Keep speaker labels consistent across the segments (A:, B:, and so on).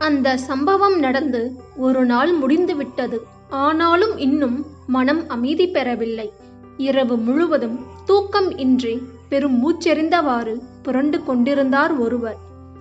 A: அந்த சம்பவம் நடந்து ஒரு நாள் முடிந்துவிட்டது ஆனாலும் இன்னும் மனம் அமைதி பெறவில்லை இரவு முழுவதும் தூக்கம் இன்றி பெரும் மூச்செறிந்தவாறு புரண்டு கொண்டிருந்தார் ஒருவர்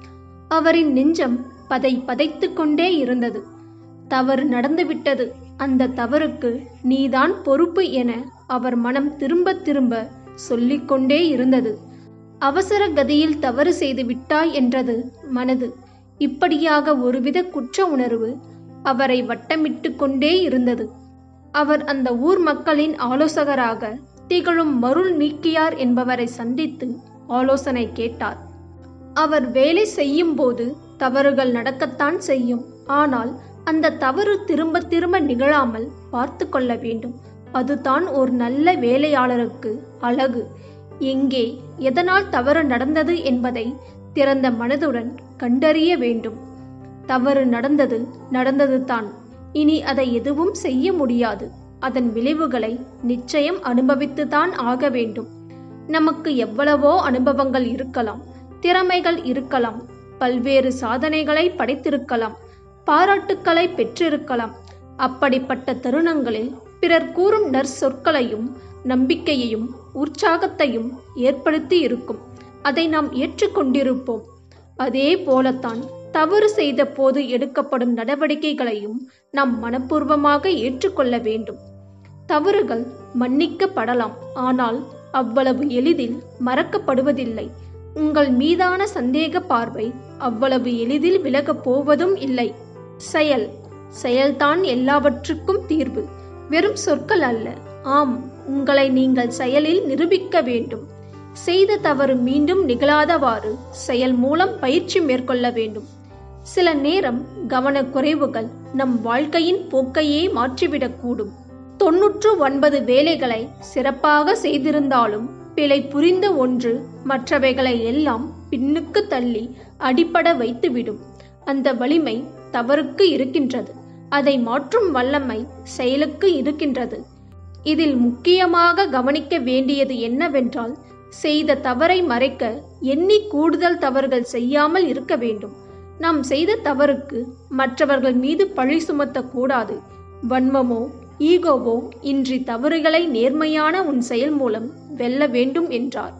A: அவரின் நெஞ்சம் பதை பதைத்துக் கொண்டே இருந்தது தவறு நடந்துவிட்டது அந்த தவறுக்கு நீதான் பொறுப்பு என அவர் மனம் திரும்ப திரும்ப சொல்லிக்கொண்டே இருந்தது அவசர கதியில் தவறு செய்து விட்டாய் என்றது மனது இப்படியாக ஒருவித குற்ற உணர்வு அவரை வட்டமிட்டு கொண்டே இருந்தது அவர் அந்த ஊர் மக்களின் ஆலோசகராக திகழும் மருள் நீக்கியார் என்பவரை சந்தித்து ஆலோசனை கேட்டார் அவர் வேலை செய்யும் போது தவறுகள் நடக்கத்தான் செய்யும் ஆனால் அந்த தவறு திரும்ப திரும்ப நிகழாமல் பார்த்து கொள்ள வேண்டும் அதுதான் ஒரு நல்ல வேலையாளருக்கு அழகு எங்கே எதனால் தவறு நடந்தது என்பதை திறந்த மனதுடன் கண்டறிய வேண்டும் தவறு நடந்தது நடந்தது தான் இனி அதை எதுவும் செய்ய முடியாது அதன் விளைவுகளை நிச்சயம் அனுபவித்துதான் ஆக வேண்டும் நமக்கு எவ்வளவோ அனுபவங்கள் இருக்கலாம் திறமைகள் இருக்கலாம் பல்வேறு சாதனைகளை படைத்திருக்கலாம் பாராட்டுக்களை பெற்றிருக்கலாம் அப்படிப்பட்ட தருணங்களில் பிறர் கூறும் நற்சொற்களையும் நம்பிக்கையையும் உற்சாகத்தையும் ஏற்படுத்தி இருக்கும் அதை நாம் ஏற்றுக்கொண்டிருப்போம் அதே போலத்தான் தவறு செய்த போது எடுக்கப்படும் நடவடிக்கைகளையும் நாம் மனப்பூர்வமாக ஏற்றுக்கொள்ள வேண்டும் தவறுகள் மன்னிக்கப்படலாம் ஆனால் அவ்வளவு எளிதில் மறக்கப்படுவதில்லை உங்கள் மீதான சந்தேக பார்வை அவ்வளவு எளிதில் விலகப் போவதும் இல்லை செயல் செயல்தான் எல்லாவற்றுக்கும் தீர்வு வெறும் சொற்கள் அல்ல ஆம் உங்களை நீங்கள் செயலில் நிரூபிக்க வேண்டும் செய்த தவறு மீண்டும் நிகழாதவாறு செயல் மூலம் பயிற்சி மேற்கொள்ள வேண்டும் சில நேரம் கவனக்குறைவுகள் நம் வாழ்க்கையின் போக்கையே மாற்றிவிடக்கூடும் தொன்னூற்று ஒன்பது வேலைகளை சிறப்பாக செய்திருந்தாலும் பிழை புரிந்த ஒன்று மற்றவைகளை எல்லாம் பின்னுக்கு தள்ளி அடிபட வைத்துவிடும் அந்த வலிமை தவறுக்கு இருக்கின்றது அதை மாற்றும் வல்லமை செயலுக்கு இருக்கின்றது இதில் முக்கியமாக கவனிக்க வேண்டியது என்னவென்றால் செய்த தவறை மறைக்க எண்ணி கூடுதல் தவறுகள் செய்யாமல் இருக்க வேண்டும் நாம் செய்த தவறுக்கு மற்றவர்கள் மீது பழி சுமத்தக்கூடாது வன்மமோ ஈகோவோ இன்றி தவறுகளை நேர்மையான உன் செயல் மூலம் வெல்ல வேண்டும் என்றார்